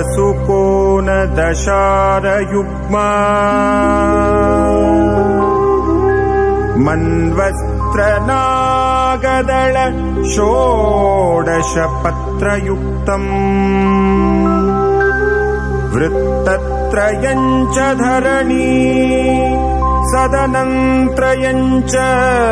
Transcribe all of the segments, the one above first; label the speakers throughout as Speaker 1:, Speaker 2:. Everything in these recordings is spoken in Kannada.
Speaker 1: वसुकोनदशारयुग्मा मन्वस्त्रनागदळ षोडशपत्रयुक्तम् वृत्तत्रयम् च धरणी सदनन्त्रयम् च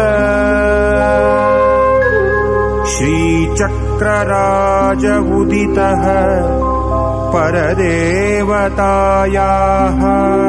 Speaker 1: श्रीचक्रराज उदितः परदेवतायाः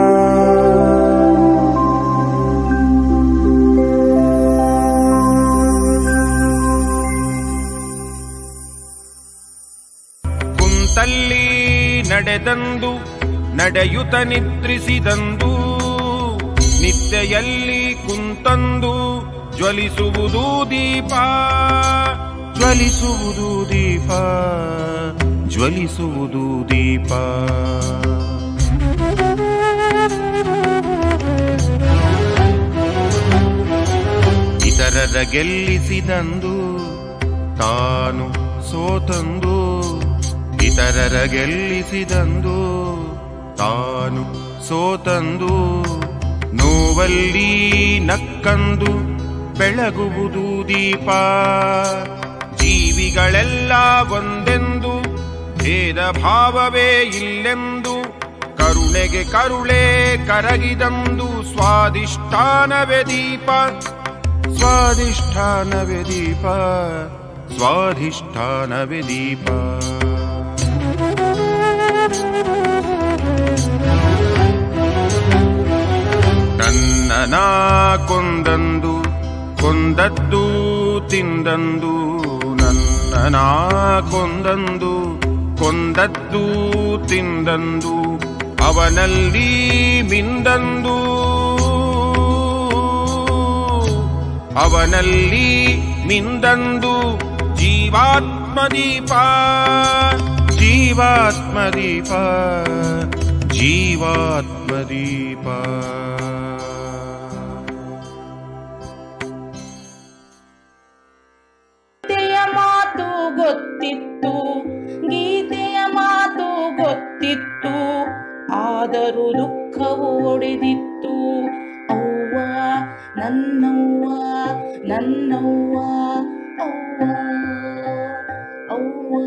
Speaker 2: ಕುಂತಲ್ಲಿ ನಡೆದಂದು ನಡೆಯುತ ನಿದ್ರಿಸಿದಂದು ನಿತ್ಯೆಯಲ್ಲಿ ಕುಂತಂದು ಜ್ವಲಿಸುವುದು ದೀಪ ಜ್ವಲಿಸುವುದು ದೀಪ ಜ್ವಲಿಸುವುದು ದೀಪ ಇತರರ ಗೆಲ್ಲಿಸಿದಂದು ತಾನು ಸೋತಂದು ಇತರರ ಗೆಲ್ಲಿಸಿದಂದು ತಾನು ಸೋತಂದು ನೋವಲ್ಲಿ ನಕ್ಕಂದು ಬೆಳಗುವುದು ದೀಪ ಜೀವಿಗಳೆಲ್ಲ ಒಂದೆಂದು ಭೇದ ಭಾವವೇ ಇಲ್ಲೆಂದು ಕರುಣೆಗೆ ಕರುಳೆ ಕರಗಿದಂದು ಸ್ವಾದಿಷ್ಠಾನವೇ ದೀಪ ಸ್ವಾಧಿಷ್ಠಾನವೇ ದೀಪ ಸ್ವಾಧಿಷ್ಠಾನವೇ ದೀಪ ನನ್ನನ ಕೊಂದಂದು ಕೊಂದದ್ದು ತಿಂದಂದು ನನ್ನನ ಕೊಂದಂದು ಕೊಂದದ್ದು ತಿಂದಂದು ಅವನಲ್ಲಿ ಮಿಂದಂದು ಅವನಲ್ಲಿ ಮಿಂದಂದು ಜೀವಾತ್ಮದೀಪ ಜೀವಾತ್ಮದೀಪ ಜೀವಾತ್ಮದೀಪ
Speaker 3: ಗೀತೆಯ ಮಾತು ಗೊತ್ತಿತ್ತು ಗೀತೆಯ ಮಾತು ಗೊತ್ತಿತ್ತು ಆದರೂ ದುಃಖವು ಒಡೆದಿತ್ತು ಅವ್ವ ನನ್ನವ್ವ ನನ್ನವ್ವ ಅವ್ವ ಅವ್ವ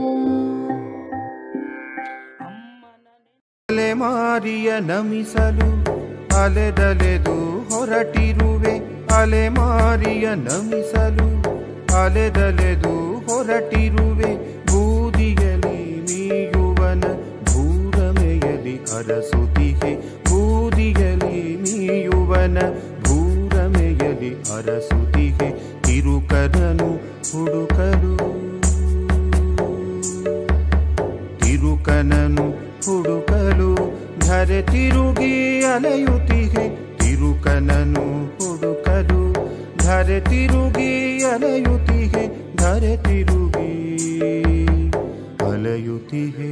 Speaker 3: ಅಮ್ಮನ
Speaker 1: ಅಲೆಮಾರಿಯ ನಮಿಸಲು ಅಲೆದಲೆದು ಹೊರಟಿರುವೆ ಅಲೆಮಾರಿಯ ನಮಿಸಲು ಅಲೆದಲೆದು ಹೊರಟಿರುವೆ ಬೂದಿಯಲಿ ಮೀಯುವನ ಭೂರಮೆಯಲಿ ಅರಸುತಿಹೆ ಬೂದಿಯಲಿ ಮೀಯುವನ ಭೂರಮೆಯಲಿ ಅರಸುತಿಹೆ ತಿರುಕರನು ಹುಡುಕಲು ತಿರುಕನನು ಹುಡುಕಲು ಧರೆ ತಿರುಗಿ ಅಲೆಯುತ್ತಿಹೆ ತಿರುಕನನು ಹುಡುಕಲು ಧರೆ ತಿರುಗಿ ಅಲೆಯುತ್ತಿಹೆ ಧರೆ ತಿರುಗಿ ಅಲೆಯುತ್ತಿಹೆ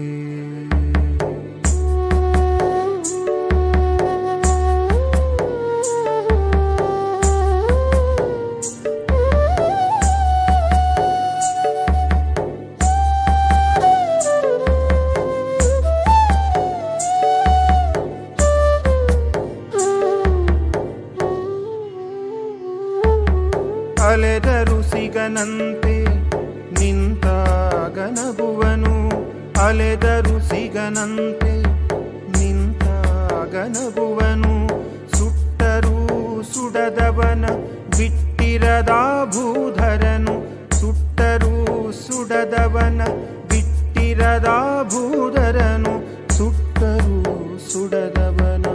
Speaker 1: ಅಲೆದರು ಸಿಗನಂತೆ ನಿಂತಾಗ ನಗುವನು ಅಲೆದರು ಸಿಗನಂತೆ ನಿಂತಾಗ ನಗುವನು ಸುಟ್ಟರೂ ಸುಡದವನ ಬಿಟ್ಟಿರದ ಭೂಧರನು ಸುಟ್ಟರೂ ಸುಡದವನ ಬಿಟ್ಟಿರದ ಭೂಧರನು ಸುಟ್ಟರೂ ಸುಡದವನ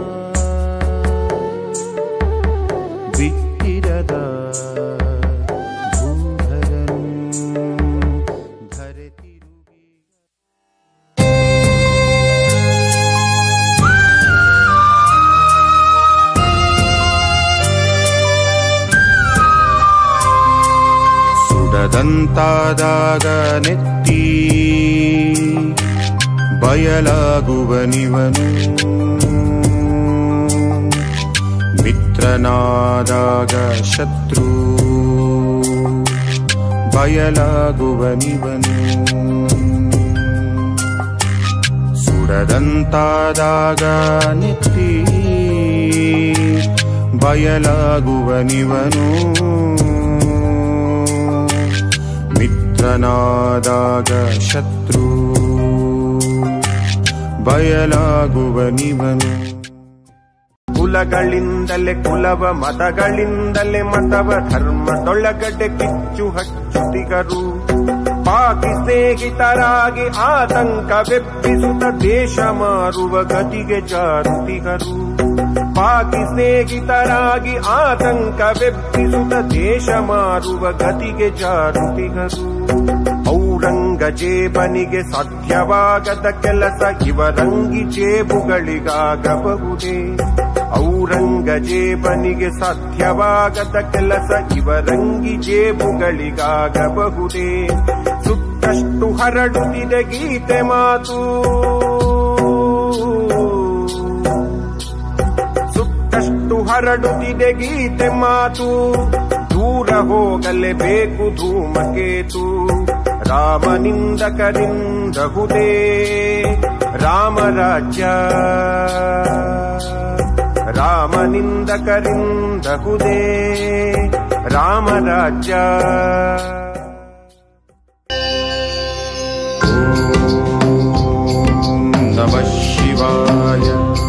Speaker 1: ಬಿಟ್ಟಿರದ ಭೂಧರನು ಧರೆ ತಿರುಗಿ ಸುಡದಂತಾದಾಗ ನೆತ್ತಿ ಬಯಲಾಗುವನಿವನು ಮಿತ್ರನಾದಾಗ ಶತ್ರು ಬಯಲಾಗುವನಿವನು ದೃಢದಂತಾದಾಗ ನೆತ್ತಿ ಬಯಲಾಗುವನಿವನು ಮಿತ್ರನಾದಾಗ ಶತ್ರು ಬಯಲಾಗುವನಿವನು
Speaker 2: ಕುಲಗಳಿಂದಲೇ ಕುಲವ ಮತಗಳಿಂದಲೇ ಮತವ ಧರ್ಮದೊಳಗಡೆ ಕಿಚ್ಚು ಹಚ್ಚುತ್ತಿಗರು ಪಾಕಿ ಸ್ನೇಹಿತರಾಗಿ ಆತಂಕವೆಬ್ಬಿಸುತ್ತ ದೇಶ ಮಾರುವ ಗತಿಗೆ ಜಾರುತಿಗರು ಪಾಕಿ ಸ್ನೇಹಿತರಾಗಿ ಆತಂಕವೆಬ್ಬಿಸುತ್ತ ದೇಶ ಮಾರುವ ಗತಿಗೆ ಜಾರುತಿಗರು ಔರಂಗಜೇಬನಿಗೆ ಸಾಧ್ಯವಾಗದ ಕೆಲಸ ಇವರಂಗಿ ಜೇಬುಗಳಿಗಾಗಬಹುದೇ ಔರಂಗಜೇಬನಿಗೆ ಸಾಧ್ಯವಾಗದ ಕೆಲಸ ಇವರಂಗಿ ಜೇಬುಗಳಿಗಾಗಬಹುದೇ ಸುತ್ತಷ್ಟು ಹರಡುತ್ತಿದೆ ಗೀತೆ ಮಾತು ಸುತ್ತಷ್ಟು ಹರಡುತ್ತಿದೆ ಗೀತೆ ಮಾತು ದೂರ ಹೋಗಲೇಬೇಕು ಧೂಮಕೇತು ರಾಮನಿಂದ ಕರಿಂದಹುದೇ ರಾಮರಾಜ್ಯ ರಾಮನಿಂದ ಕರಿಂದಹುದೇ ರಾಮರಾಜ್ಯ
Speaker 1: ಓಂ ನಮಃ ಶಿವಾಯ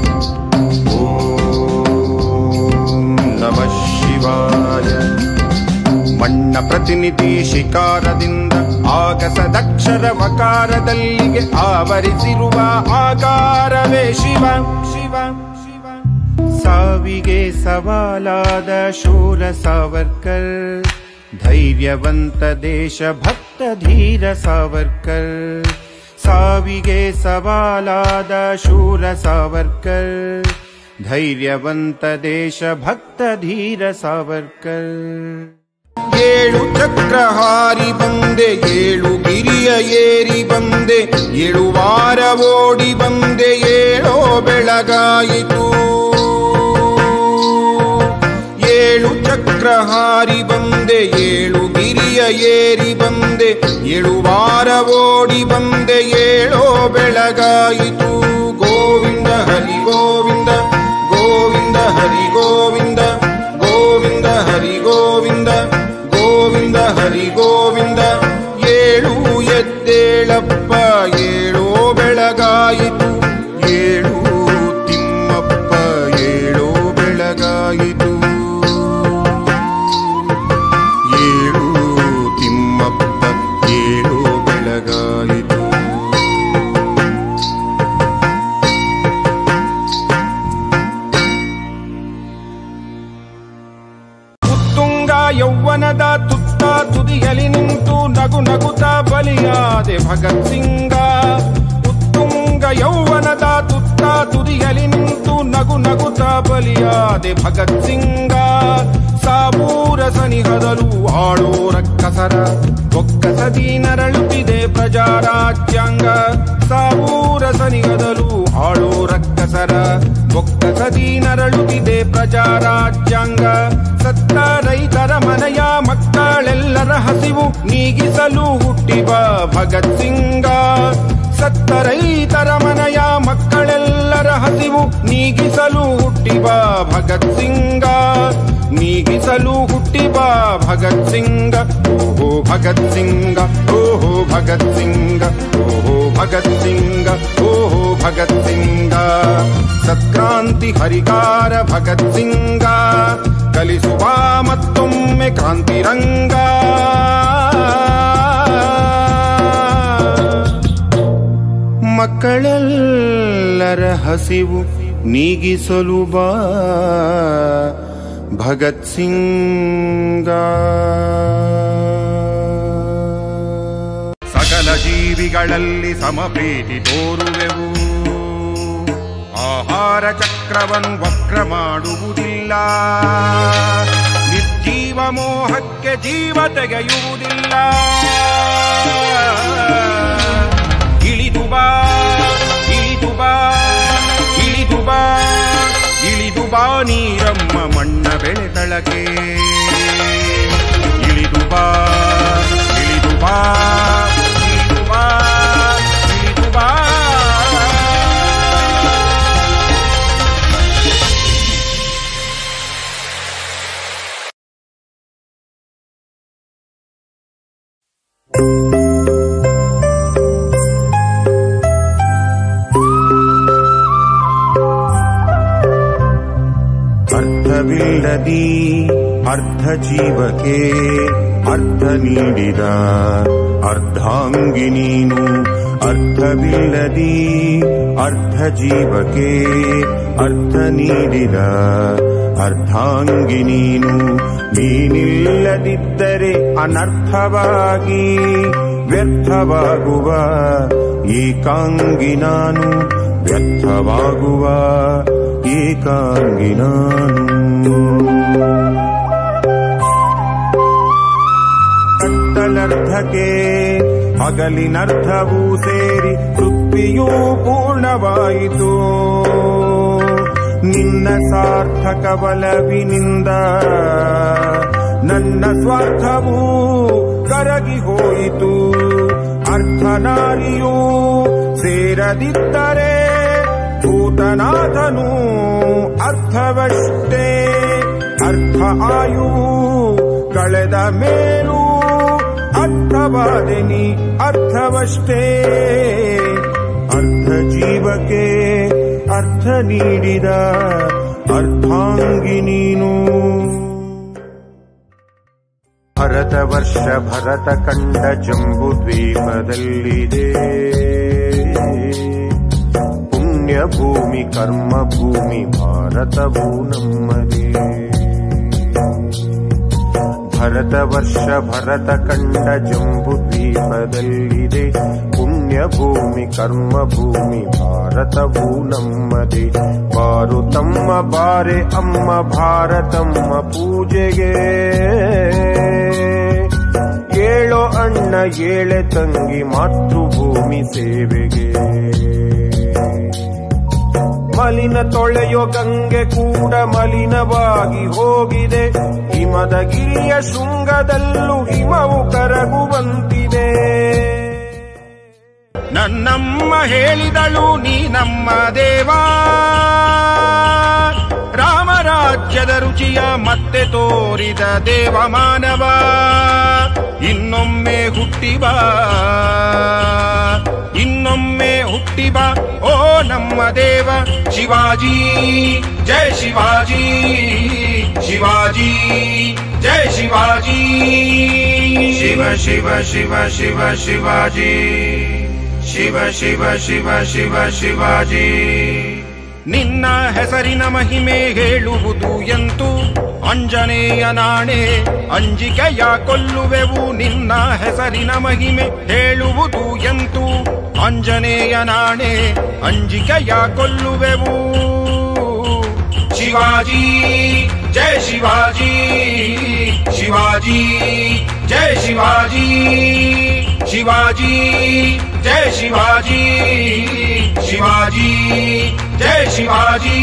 Speaker 1: ಓಂ ನಮಃ ಶಿವಾಯ ಮಣ್ಣ ಪ್ರತಿನಿಧಿ ಶಿಕಾರದಿಂದ ಆಗಸದಕ್ಷರ ವಕಾರದಲ್ಲಿಗೆ ಆವರಿಸಿರುವ ಆಕಾರವೇ ಶಿವ ಶಿವ ಶಿವ ಸಾವಿಗೆ ಸವಾಲಾದ ಶೂರ ಸಾವರ್ಕರ್ ಧೈರ್ಯವಂತ ದೇಶ ಭಕ್ತ ಧೀರ ಸಾವರ್ಕರ್ ಸಾವಿಗೆ ಸವಾಲಾದ ಶೂರ ಸಾವರ್ಕರ್ ಧೈರ್ಯವಂತ ದೇಶ ಭಕ್ತ ಧೀರ ಸಾವರ್ಕರ್ ಏಳು ಚಕ್ರ ಹಾರಿ ಬಂದೆ ಏಳು ಗಿರಿಯ ಏರಿ ಬಂದೆ ಏಳು ವಾರ ಓಡಿ ಬಂದೆ ಏಳೋ ಬೆಳಗಾಯಿತು ಏಳು ಚಕ್ರ ಹಾರಿ ಬಂದೆ ಏಳು ಗಿರಿಯ ಏರಿ ಬಂದೆ ಏಳು ವಾರ ಓಡಿ ಬಂದೆ ಏಳೋ ಬೆಳಗಾಯಿತು ಗೋವಿಂದ ಹರಿ ಗೋವಿಂದ ಗೋವಿಂದ ಹರಿ ಗೋವಿಂದ ಗೋವಿಂದ ಹರಿ ಗೋವಿಂದ ಗೋವಿಂದ ಹರಿ ಗೋವಿಂದ ಏಳು ಎದ್ದೇಳಪ್ಪ ಏಳೋ ಬೆಳಗಾಯಿತು ಏಳು ತಿಮ್ಮಪ್ಪ ಏಳೋ ಬೆಳಗಾಯಿತು ಏಳು ತಿಮ್ಮಪ್ಪ ಏಳೋ ಬೆಳಗಾಯಿತು
Speaker 2: ಉತ್ತುಂಗ ಯೌವನದ ತುತ್ತ ತುದಿಯಲಿ ನಿಂತು ನಗು ನಗುತ್ತ ಬಲಿಯಾದೆ ಭಗತ್ ಸಿಂಗ ಉತ್ತುಂಗ ಯೌವನದ ತುತ್ತ ತುದಿಯಲಿ ನಿಂತು ನಗು ನಗುತ್ತ ಬಲಿಯಾದೆ ಭಗತ್ ಸಿಂಗ ಸಾಬೂರ ಸನಿಹದಲು ಆಳೋ ರಕ್ಕಸರ ಒಕ್ಕಸದಿ ನರಳುತ್ತಿದೆ ಪ್ರಜಾರಾಜ್ಯಾಂಗ ಸಾಬೂರ ಸನಿಹದಲು ಆಳೋ ರಕ್ಕಸರ ಒಕ್ಕಸದಿ ನರಳುತ್ತಿದೆ ಪ್ರಜಾರಾಜ್ಯಾಂಗ ಸತ್ತ ರೈತರ ಮನೆಯ ಮಕ್ಕಳೆಲ್ಲರ ಹಸಿವು ನೀಗಿಸಲು ಹುಟ್ಟಿಬ ಭಗತ್ ಸಿಂಗ ಸತ್ತ ರೈತರ ಮನೆಯ ಮಕ್ಕಳೆಲ್ಲರ ಹಸಿವು ನೀಗಿಸಲು ಹುಟ್ಟಿಬ ಭಗತ್ ಸಿಂಗ ನೀಗಿಸಲು ಹುಟ್ಟಿಬ ಭಗತ್ ಸಿಂಗ ಓಹೋ ಭಗತ್ ಸಿಂಗ ಓಹೋ ಭಗತ್ ಸಿಂಗ ಓಹೋ ಭಗತ್ ಸಿಂಗ ಓಹೋ ಭಗತ್ ಸಿಂಗ ಸತ್ಕ್ರಾಂತಿ ಹರಿಕಾರ ಭಗತ್ ಸಿಂಗ ಕಲಿಸುವ ಮತ್ತೊಮ್ಮೆ ಕ್ರಾಂತಿರಂಗ
Speaker 1: ಮಕ್ಕಳೆಲ್ಲರ ಹಸಿವು ನೀಗಿಸಲು ಬಾ ಭಗತ್ ಸಿಂಗ
Speaker 2: ಸಕಲ ಜೀವಿಗಳಲ್ಲಿ ಸಮಪ್ರೀತಿ ತೋರುವೆವು ಆಹಾರ ಚಕ್ರವನ್ನು ವಕ್ರ ಮಾಡುವುದಿಲ್ಲ ನಿರ್ಜೀವ ಮೋಹಕ್ಕೆ ಜೀವ ತೆಗೆಯುವುದಿಲ್ಲ ಇಳಿದು ಬಾ ಇಳಿದು ಬಾ ಇಳಿದು ಬಾ ಇಳಿದು ಬಾ ನೀರಮ್ಮ ಮಣ್ಣ ಬೆಳೆದಳಗೆ ಇಳಿದು ಬಾ ಇಳಿದು ಬಾ ಇಳಿದು ಬಾ ಇಳಿದು ಬಾ
Speaker 1: ಅರ್ಥವಿಲ್ಲದಿ ಅರ್ಧ ಜೀವಕ್ಕೆ ಅರ್ಥ ನೀಡಿದ ಅರ್ಧಾಂಗಿ ನೀನು ಅರ್ಥವಿಲ್ಲದಿ ಅರ್ಧ ಜೀವಕ್ಕೆ ಅರ್ಥ ನೀಡಿದ ಅರ್ಧಾಂಗಿ ನೀನು ನೀನಿಲ್ಲದಿದ್ದರೆ ಅನರ್ಥವಾಗಿ ವ್ಯರ್ಥವಾಗುವ ಏಕಾಂಗಿ ನಾನು ವ್ಯರ್ಥವಾಗುವ ಏಕಾಂಗಿ ನಾನು ಕತ್ತಲರ್ಧಕ್ಕೆ ಹಗಲಿನರ್ಧವೂ ಸೇರಿ ಪೃಥ್ವಿಯೂ ಪೂರ್ಣವಾಯಿತು ನಿನ್ನ ಸಾರ್ಥಕ ಬಲವಿನಿಂದ ನನ್ನ ಸ್ವಾರ್ಥವೂ ಕರಗಿ ಹೋಯಿತು ಅರ್ಥನಾರಿಯೂ ಸೇರದಿದ್ದರೆ ಭೂತನಾಥನು ಅರ್ಥವಷ್ಟೇ ಅರ್ಥ ಆಯುವು ಕಳೆದ ಮೇಲೂ ಅರ್ಥವಾದೆನಿ ಅರ್ಥವಷ್ಟೇ ಅರ್ಥ ಜೀವಕ್ಕೆ ಅರ್ಥ ನೀಡಿದ ಅರ್ಥಾಂಗಿ ನೀನು ಭರತ ವರ್ಷ ಭರತ ಕಂಡ ಜಂಬು ದ್ವೀಪದಲ್ಲಿದೆ ಪುಣ್ಯ ಭೂಮಿ ಕರ್ಮ ಭೂಮಿ ಭಾರತವು ನಮ್ಮದೇ ಭರತ ವರ್ಷ ಭರತ ಕಂಡ ಜಂಬು ದ್ವೀಪದಲ್ಲಿದೆ ಪುಣ್ಯ ಭೂಮಿ ಕರ್ಮ ಭೂಮಿ ಭಾರತವು ನಮ್ಮದೇ ಬಾರು ತಮ್ಮ ಬಾರೆ ಅಮ್ಮ ಭಾರತಮ್ಮ ಪೂಜೆಗೆ ಏಳೋ ಅಣ್ಣ ಏಳೆ ತಂಗಿ ಮಾತೃಭೂಮಿ ಸೇವೆಗೆ ಮಲಿನ ತೊಳೆಯೋ ಗಂಗೆ ಕೂಡ ಮಲಿನವಾಗಿ ಹೋಗಿದೆ ಹಿಮದ ಗಿರಿಯ ಶೃಂಗದಲ್ಲೂ ಹಿಮವು ಕರಗುವಂತಿದೆ
Speaker 2: ನನ್ನಮ್ಮ ಹೇಳಿದಳು ನೀ ನಮ್ಮ ದೇವಾ ರಾಮರಾಜ್ಯದ ರುಚಿಯ ಮತ್ತೆ ತೋರಿದ ದೇವ ಮಾನವ ಇನ್ನೊಮ್ಮೆ ಹುಟ್ಟಿಬ ಇನ್ನೊಮ್ಮೆ ಹುಟ್ಟಿಬ ಓ ನಮ್ಮ ದೇವ ಶಿವಾಜಿ ಜಯ ಶಿವಾಜಿ ಶಿವಾಜಿ ಜಯ ಶಿವಾಜಿ ಶಿವ ಶಿವ ಶಿವ ಶಿವ ಶಿವಾಜಿ ಶಿವ ಶಿವ ಶಿವ ಶಿವ ಶಿವಾಜಿ ನಿನ್ನ ಹೆಸರಿನ ಮಹಿಮೆ ಹೇಳುವುದು ಎಂತು ಅಂಜನೇಯ ನಾಣೆ ಅಂಜಿಕೆಯ ಕೊಲ್ಲುವೆವು ನಿನ್ನ ಹೆಸರಿನ ಮಹಿಮೆ ಹೇಳುವುದು ಎಂತು ಅಂಜನೇಯ ನಾಣೆ ಅಂಜಿಕೆಯ ಕೊಲ್ಲುವೆವು ಶಿವಾಜಿ ಜಯ ಶಿವಾಜಿ ಶಿವಾಜಿ ಜಯ ಶಿವಾಜಿ ಶಿವಾಜಿ ಜಯ ಶಿವಾಜಿ ಶಿವಾಜಿ ಜಯ ಶಿವಾಜಿ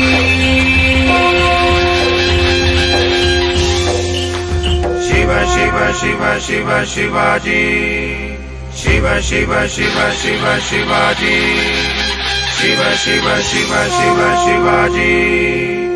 Speaker 2: ಶಿವ ಶಿವ ಶಿವ ಶಿವ ಶಿವಾಜಿ ಶಿವ ಶಿವ ಶಿವ ಶಿವ ಶಿವಾಜಿ ಶಿವ ಶಿವ ಶಿವ ಶಿವ ಶಿವಾಜಿ